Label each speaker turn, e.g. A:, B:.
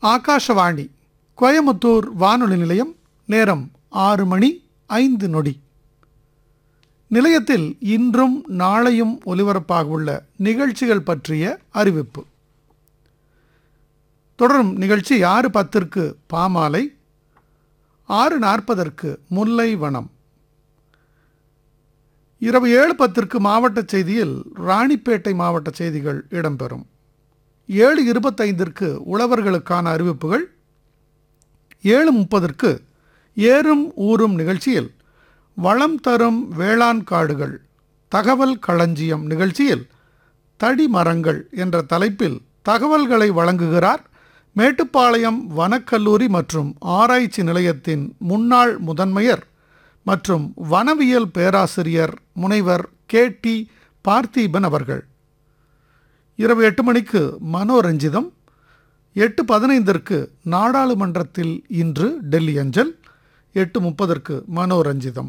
A: ஆகாஷவாணி கோயமுத்தூர் வானொலி நிலையம் நேரம் ஆறு மணி ஐந்து நொடி நிலையத்தில் இன்றும் நாளையும் ஒலிபரப்பாக உள்ள நிகழ்ச்சிகள் பற்றிய அறிவிப்பு தொடரும் நிகழ்ச்சி ஆறு பத்திற்கு பாமாலை ஆறு நாற்பதற்கு முல்லை வனம் இரவு ஏழு பத்திற்கு மாவட்ட செய்தியில் ராணிப்பேட்டை மாவட்ட செய்திகள் இடம்பெறும் ஏழு இருபத்தைந்திற்கு உழவர்களுக்கான அறிவிப்புகள் ஏழு முப்பதற்கு ஏறும் ஊறும் நிகழ்ச்சியில் வளம் தரும் வேளாண் காடுகள் தகவல் களஞ்சியம் நிகழ்ச்சியில் தடி மரங்கள் என்ற தலைப்பில் தகவல்களை வழங்குகிறார் மேட்டுப்பாளையம் வனக்கல்லூரி மற்றும் ஆராய்ச்சி நிலையத்தின் முன்னாள் முதன்மையர் மற்றும் வனவியல் பேராசிரியர் முனைவர் கே டி பார்த்தீபன் அவர்கள் இரவு எட்டு மணிக்கு மனோரஞ்சிதம் எட்டு பதினைந்திற்கு நாடாளுமன்றத்தில் இன்று டெல்லி அஞ்சல் எட்டு முப்பதற்கு மனோரஞ்சிதம்